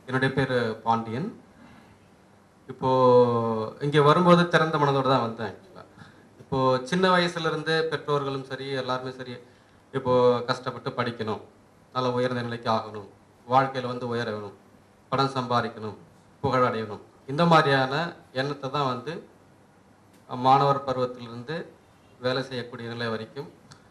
என்னுடைய பேர் பாண்டியன் இப்போது இங்கே வரும்போது திறந்த மனதோடு தான் வந்தேன் ஆக்சுவலாக இப்போது சின்ன வயசுலேருந்தே பெற்றோர்களும் சரி எல்லாருமே சரி இப்போது கஷ்டப்பட்டு படிக்கணும் நல்ல உயர்ந்த நிலைக்கு ஆகணும் வாழ்க்கையில் வந்து உயர வேணும் பணம் சம்பாதிக்கணும் புகழ் அடையணும் இந்த மாதிரியான எண்ணத்தை தான் வந்து மாணவர் பருவத்திலிருந்து வேலை செய்யக்கூடிய நிலை வரைக்கும்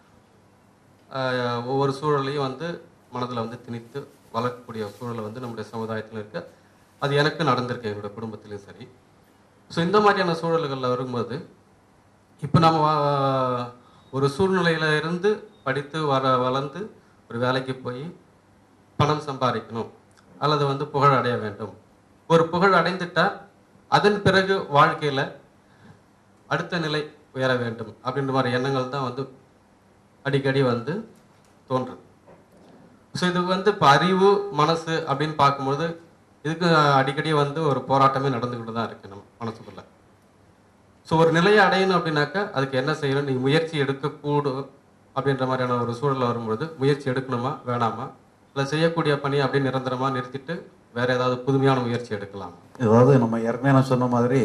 ஆஹ், ஒவ்வொரு சூழலையும் வந்து மனதில் வந்து திணித்து வளர்க்கக்கூடிய சூழல் வந்து நம்முடைய சமுதாயத்தில் இருக்கு அது எனக்கு நடந்திருக்கு என்னோட குடும்பத்திலையும் சரி ஸோ இந்த மாதிரியான சூழல்களில் வரும்போது இப்போ நம்ம வா- ஒரு சூழ்நிலையில இருந்து படித்து வர வளர்ந்து ஒரு வேலைக்கு போய் பணம் சம்பாதிக்கணும் அல்லது வந்து புகழ் அடைய வேண்டும் ஒரு புகழ் அடைந்துட்டா அதன் பிறகு வாழ்க்கையில அடுத்த நிலை உயர வேண்டும் அப்படின்ற மாதிரி எண்ணங்கள் தான் வந்து அடிக்கடி வந்து தோன்றுது ஸோ இது வந்து இப்போ அறிவு மனசு அப்படின்னு பார்க்கும்போது இதுக்கு அடிக்கடி வந்து ஒரு போராட்டமே நடந்துக்கிட்டு தான் இருக்கு நம்ம மனசுக்குள்ள ஸோ ஒரு நிலையை அடையணும் அப்படின்னாக்கா அதுக்கு என்ன செய்யணும் நீங்கள் முயற்சி எடுக்கக்கூடும் அப்படின்ற மாதிரியான ஒரு சூழலில் வரும்பொழுது முயற்சி எடுக்கணுமா வேணாமா இல்லை செய்யக்கூடிய பணியை அப்படியே நிரந்தரமா நிறுத்திட்டு வேற ஏதாவது புதுமையான முயற்சி எடுக்கலாமா ஏதாவது நம்ம ஏற்கனவே நான் சொன்ன மாதிரி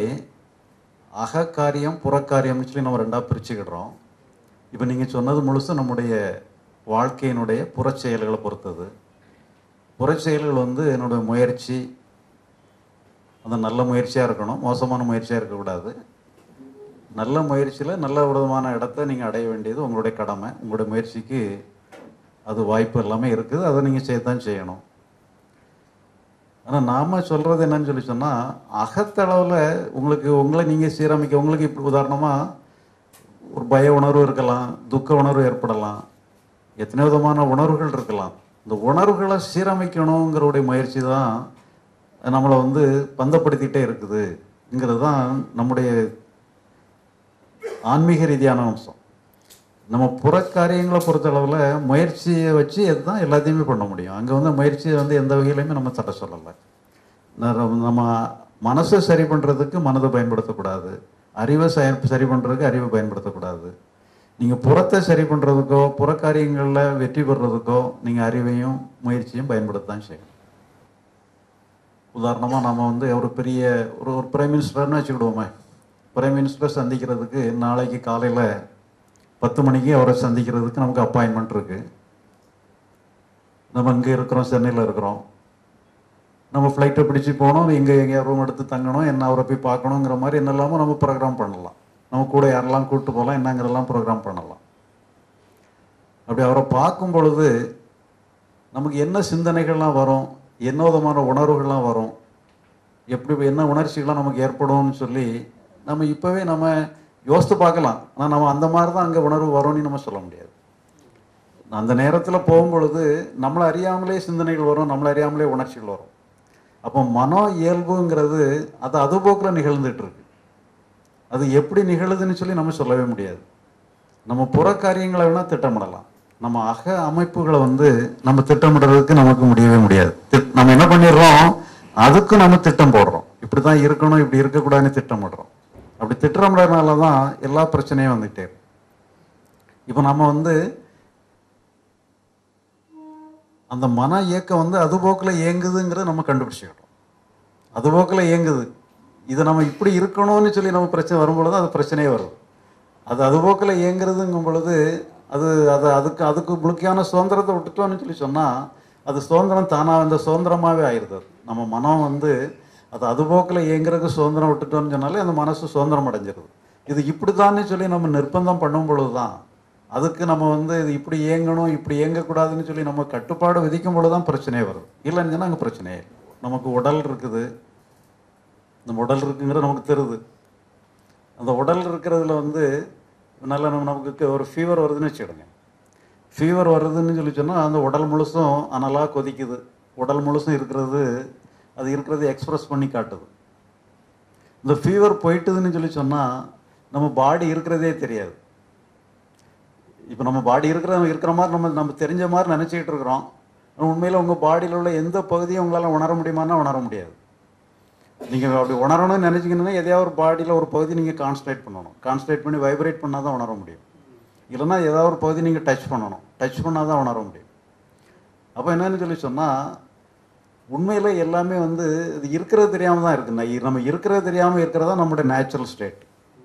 அகக்காரியம் புறக்காரியம்னு சொல்லி நம்ம ரெண்டாக பிரிச்சுக்கிடுறோம் இப்போ நீங்கள் சொன்னது முழுசும் நம்முடைய வாழ்க்கையினுடைய புறச் செயல்களை பொறுத்தது புறச் செயல்கள் வந்து என்னுடைய முயற்சி அது நல்ல முயற்சியாக இருக்கணும் மோசமான முயற்சியாக இருக்கக்கூடாது நல்ல முயற்சியில் நல்ல விதமான இடத்த நீங்கள் அடைய வேண்டியது உங்களுடைய கடமை உங்களுடைய முயற்சிக்கு அது வாய்ப்பு எல்லாமே இருக்குது அதை நீங்கள் செய்யத்தான் செய்யணும் ஆனால் நாம சொல்கிறது என்னன்னு சொல்லி சொன்னால் அகத்தளவில் உங்களுக்கு உங்களை நீங்கள் சீரமைக்க உங்களுக்கு இப்படி உதாரணமாக ஒரு பய உணர்வு இருக்கலாம் துக்க உணர்வு ஏற்படலாம் எத்தனை விதமான உணர்வுகள் இருக்கலாம் இந்த உணர்வுகளை சீரமைக்கணுங்கிறவுடைய முயற்சி தான் நம்மளை வந்து பந்தப்படுத்திகிட்டே இருக்குதுங்கிறது தான் நம்முடைய ஆன்மீக ரீதியான அம்சம் நம்ம புறக்காரியங்களை பொறுத்தளவில் முயற்சியை வச்சு அதுதான் எல்லாத்தையுமே பண்ண முடியும் அங்கே வந்து முயற்சியை வந்து எந்த வகையிலையுமே நம்ம தட்ட சொல்லலை நம்ம- நம்ம மனசை சரி பண்ணுறதுக்கு மனதை பயன்படுத்தக்கூடாது அறிவை சரி சரி பண்ணுறதுக்கு அறிவை பயன்படுத்தக்கூடாது நீங்கள் புறத்தை சரி பண்ணுறதுக்கோ புறக்காரியங்களில் வெற்றி பெறுறதுக்கோ நீங்கள் அறிவையும் முயற்சியும் பயன்படுத்ததான் செய்யணும் உதாரணமாக நம்ம வந்து ஒரு பெரிய ஒரு ஒரு பிரைம் மினிஸ்டர்னு வச்சுக்கிடுவோமே பிரைம் மினிஸ்டரை சந்திக்கிறதுக்கு நாளைக்கு காலையில் பத்து மணிக்கு அவரை சந்திக்கிறதுக்கு நமக்கு அப்பாயின்மெண்ட் இருக்குது நம்ம இங்கே இருக்கிறோம் சென்னையில் இருக்கிறோம் நம்ம ஃப்ளைட்டை பிடிச்சி போகணும் இங்கே எங்கேயா ரூம் எடுத்து தங்கணும் என்ன அவரை போய் பார்க்கணுங்கிற மாதிரி என்னெல்லாமோ நம்ம ப்ரோக்ராம் பண்ணலாம் நம்ம கூட யாரெல்லாம் கூப்பிட்டு போகலாம் என்னங்கிறதெல்லாம் ப்ரோக்ராம் பண்ணலாம் அப்படி அவரை பார்க்கும் பொழுது நமக்கு என்ன சிந்தனைகள்லாம் வரும் என்ன விதமான உணர்வுகள்லாம் வரும் எப்படி என்ன உணர்ச்சிகள்லாம் நமக்கு ஏற்படும்னு சொல்லி நம்ம இப்போவே நம்ம யோசித்து பார்க்கலாம் ஆனால் நம்ம அந்த மாதிரி தான் அங்கே உணர்வு வரும்னு நம்ம சொல்ல முடியாது அந்த நேரத்தில் போகும்பொழுது நம்மளை அறியாமலே சிந்தனைகள் வரும் நம்மளை அறியாமலே உணர்ச்சிகள் வரும் அப்போ மனோ இயல்புங்கிறது அது அதுபோக்கில் நிகழ்ந்துட்டு இருக்கு அது எப்படி நிகழுதுன்னு சொல்லி நம்ம சொல்லவே முடியாது நம்ம புற காரியங்களை வேணால் திட்டமிடலாம் நம்ம அக அமைப்புகளை வந்து நம்ம திட்டமிடுறதுக்கு நமக்கு முடியவே முடியாது திட்- நம்ம என்ன பண்ணிடுறோம் அதுக்கு நம்ம திட்டம் போடுறோம் இப்படி தான் இருக்கணும் இப்படி இருக்கக்கூடாதுன்னு திட்டமிடுறோம் அப்படி திட்டமிடுறதுனால தான் எல்லா பிரச்சனையும் வந்துகிட்டே இருக்கு இப்போ நம்ம வந்து அந்த மன இயக்கம் வந்து அதுபோக்கில் இயங்குதுங்கிறத நம்ம கண்டுபிடிச்சிக்கிறோம் அதுபோக்கில் இயங்குது இதை நம்ம இப்படி இருக்கணும்னு சொல்லி நம்ம பிரச்சனை வரும்பொழுது அது பிரச்சனையே வருது அது அதுபோக்கில் இயங்குறதுங்கும் பொழுது அது அது அதுக்கு அதுக்கு முழுக்கையான சுதந்திரத்தை விட்டுட்டோம்னு சொல்லி சொன்னால் அது சுதந்திரம் தானாக இந்த சுதந்திரமாகவே ஆயிடுது அது. நம்ம மனம் வந்து அது அதுபோக்கில் இயங்குறதுக்கு சுதந்திரம் விட்டுட்டோம்னு சொன்னாலே அந்த மனசு சுதந்திரம் அடைஞ்சிருது இது இப்படி சொல்லி நம்ம நிர்பந்தம் பண்ணும் பொழுது தான் அதுக்கு நம்ம வந்து இது இப்படி இயங்கணும் இப்படி இயங்கக்கூடாதுன்னு சொல்லி நம்ம கட்டுப்பாடு விதிக்கும் பொழுது தான் பிரச்சனையே வருது இல்லைன்னு சொன்னால் அங்கே பிரச்சனையே இல்லை நமக்கு உடல் இருக்குது நம்ம உடல் இருக்குங்கிறது நமக்கு தெரியுது அந்த உடல் இருக்கிறதுல வந்து நல்ல நம்ம நமக்கு ஒரு ஃபீவர் வருதுன்னு வச்சுக்கிடுங்க ஃபீவர் வருதுன்னு சொல்லி சொன்னால் அந்த உடல் முழுசும் அனலாக கொதிக்குது உடல் முழுசும் இருக்கிறது அது இருக்கிறது எக்ஸ்பிரஸ் பண்ணி காட்டுது இந்த ஃபீவர் போயிட்டுதுன்னு சொல்லி சொன்னால் நம்ம பாடி இருக்கிறதே தெரியாது இப்போ நம்ம பாடி இருக்கிற இருக்கிற மாதிரி நம்ம நம்ம தெரிஞ்ச மாதிரி நினச்சிக்கிட்டு இருக்கிறோம் உண்மையில் உங்கள் பாடியில் உள்ள எந்த பகுதியும் உங்களால் உணர முடியுமான்னா உணர முடியாது நீங்கள் அப்படி உணரணும்னு நினச்சிங்கன்னா எதையாவது ஒரு பாடியில் ஒரு பகுதி நீங்கள் கான்சன்ட்ரேட் பண்ணணும் கான்சன்ட்ரேட் பண்ணி வைப்ரேட் பண்ணால் தான் உணர முடியும் இல்லைன்னா ஏதாவது ஒரு பகுதி நீங்கள் டச் பண்ணணும் டச் பண்ணால் தான் உணர முடியும் அப்போ என்னன்னு சொல்லி சொன்னால் உண்மையில எல்லாமே வந்து இது இருக்கிறது தெரியாம தான் இருக்கு நான் நம்ம இருக்கிறது தெரியாம இருக்கிறதா நம்முடைய நேச்சுரல் ஸ்டேட்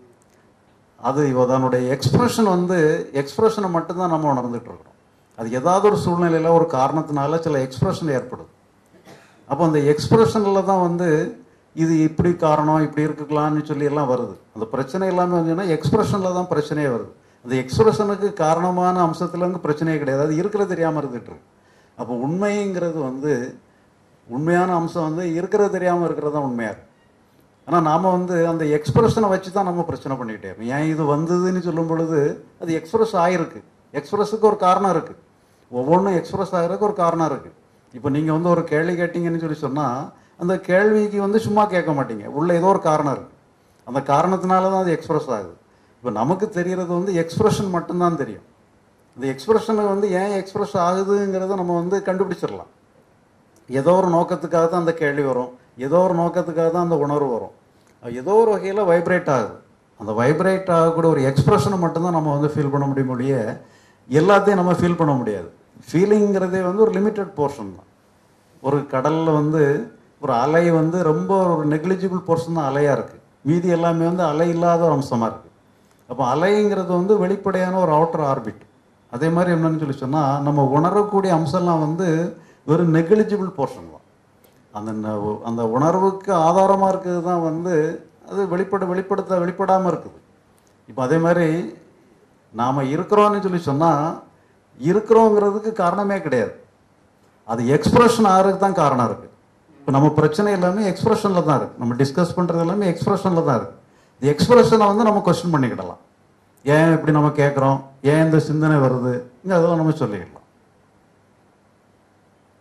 அது அதனுடைய எக்ஸ்பிரஷன் வந்து எக்ஸ்பிரஷனை மட்டும்தான் நம்ம உணர்ந்துட்டு இருக்கிறோம் அது ஏதாவது ஒரு சூழ்நிலையில ஒரு காரணத்தினால சில எக்ஸ்பிரஷன் ஏற்படுது அப்போ அந்த எக்ஸ்பிரஷனில் தான் வந்து இது இப்படி காரணம் இப்படி இருக்கலாம்னு சொல்லி எல்லாம் வருது அந்த பிரச்சனை எல்லாமே வந்துன்னா எக்ஸ்பிரஷனில் தான் பிரச்சனையே வருது அந்த எக்ஸ்பிரஷனுக்கு காரணமான அம்சத்துலேருந்து பிரச்சனையே கிடையாது அது இருக்கிறது தெரியாமல் இருந்துட்டு இருக்கு அப்போ உண்மைங்கிறது வந்து உண்மையான அம்சம் வந்து இருக்கிறது தெரியாமல் இருக்கிறது தான் உண்மையாக இருக்கு ஆனால் நாம் வந்து அந்த எக்ஸ்பிரஷனை வச்சு தான் நம்ம பிரச்சனை பண்ணிக்கிட்டே இருக்கோம் ஏன் இது வந்ததுன்னு சொல்லும் பொழுது அது எக்ஸ்பிரஸ் ஆகிருக்கு எக்ஸ்பிரஸுக்கு ஒரு காரணம் இருக்குது ஒவ்வொன்றும் எக்ஸ்பிரஸ் ஆகிறதுக்கு ஒரு காரணம் இருக்குது இப்போ நீங்கள் வந்து ஒரு கேள்வி கேட்டீங்கன்னு சொல்லி சொன்னால் அந்த கேள்விக்கு வந்து சும்மா கேட்க மாட்டீங்க உள்ள ஏதோ ஒரு காரணம் இருக்குது அந்த காரணத்தினால தான் அது எக்ஸ்பிரஸ் ஆகுது இப்போ நமக்கு தெரியறது வந்து எக்ஸ்பிரஷன் மட்டும்தான் தெரியும் இந்த எக்ஸ்பிரஷனை வந்து ஏன் எக்ஸ்பிரஸ் ஆகுதுங்கிறத நம்ம வந்து கண்டுபிடிச்சிடலாம் ஏதோ ஒரு நோக்கத்துக்காக தான் அந்த கேள்வி வரும் ஏதோ ஒரு நோக்கத்துக்காக தான் அந்த உணர்வு வரும் அது ஏதோ ஒரு வகையில் வைப்ரேட் ஆகுது அந்த வைப்ரேட் ஆகக்கூடிய ஒரு எக்ஸ்பிரஷனை மட்டும்தான் நம்ம வந்து ஃபீல் பண்ண முடியும் ஒழிய எல்லாத்தையும் நம்ம ஃபீல் பண்ண முடியாது ஃபீலிங்கிறதே வந்து ஒரு லிமிட்டட் போர்ஷன் தான் ஒரு கடலில் வந்து ஒரு அலை வந்து ரொம்ப ஒரு நெக்லிஜிபிள் போர்ஷன் தான் அலையாக இருக்குது மீதி எல்லாமே வந்து அலை இல்லாத ஒரு அம்சமாக இருக்குது அப்போ அலைங்கிறது வந்து வெளிப்படையான ஒரு அவுட்டர் ஆர்பிட் அதே மாதிரி என்னன்னு சொல்லி சொன்னால் நம்ம உணரக்கூடிய அம்சம்லாம் வந்து வெறும் நெக்லிஜிபிள் போர்ஷன் தான் அந்த ந- அந்த உணர்வுக்கு ஆதாரமாக இருக்கிறது தான் வந்து அது வெளிப்பட வெளிப்படுத்த வெளிப்படாமல் இருக்குது இப்போ அதே மாதிரி நாம் இருக்கிறோம்னு சொல்லி சொன்னால் இருக்கிறோங்கிறதுக்கு காரணமே கிடையாது அது எக்ஸ்பிரஷன் ஆகிறதுக்கு தான் காரணம் இருக்குது இப்போ நம்ம பிரச்சனை எல்லாமே எக்ஸ்பிரஷனில் தான் இருக்குது நம்ம டிஸ்கஸ் பண்ணுறது எல்லாமே எக்ஸ்பிரஷனில் தான் இருக்குது இந்த எக்ஸ்பிரஷனை வந்து நம்ம கொஸ்டின் பண்ணிக்கிடலாம் ஏன் இப்படி நம்ம கேட்குறோம் ஏன் இந்த சிந்தனை வருது இங்கே அதெல்லாம் நம்ம சொல்லிக்கலாம்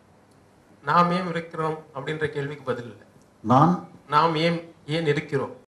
நாம் ஏன் இருக்கிறோம் அப்படின்ற கேள்விக்கு பதில் இல்லை நான் நாம் ஏன் ஏன் இருக்கிறோம்